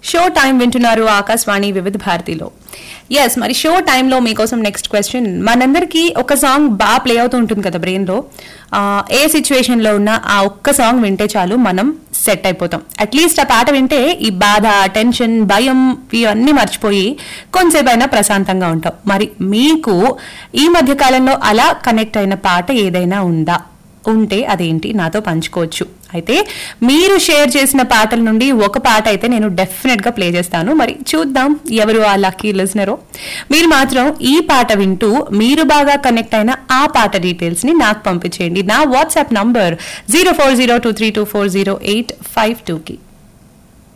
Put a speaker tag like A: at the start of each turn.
A: show time వింటున్నారు ఆకాశవాణి వివిధ భారతిలో ఎస్ మరి షో టైంలో మీకోసం నెక్స్ట్ క్వశ్చన్ మనందరికీ ఒక సాంగ్ బాగా ప్లే అవుతూ ఉంటుంది కదా బ్రెయిన్లో ఏ సిచ్యువేషన్ లో ఉన్న ఆ ఒక్క సాంగ్ వింటే చాలు మనం సెట్ అయిపోతాం అట్లీస్ట్ ఆ పాట వింటే ఈ బాధ టెన్షన్ భయం ఇవన్నీ మర్చిపోయి కొంచెంసేపు అయినా ప్రశాంతంగా ఉంటాం మరి మీకు ఈ మధ్య కాలంలో అలా కనెక్ట్ అయిన పాట ఏదైనా ఉందా ఉంటే అదేంటి నాతో పంచుకోవచ్చు అయితే మీరు షేర్ చేసిన పాటల నుండి ఒక పాట అయితే నేను డెఫినెట్ గా ప్లే చేస్తాను మరి చూద్దాం ఎవరు ఆ లక్కీ లిజనరో మీరు మాత్రం ఈ పాట వింటూ మీరు బాగా కనెక్ట్ అయిన ఆ పాట డీటెయిల్స్ ని నాకు పంపించేయండి నా WhatsApp number zero four zero two three two four zero eight five two కి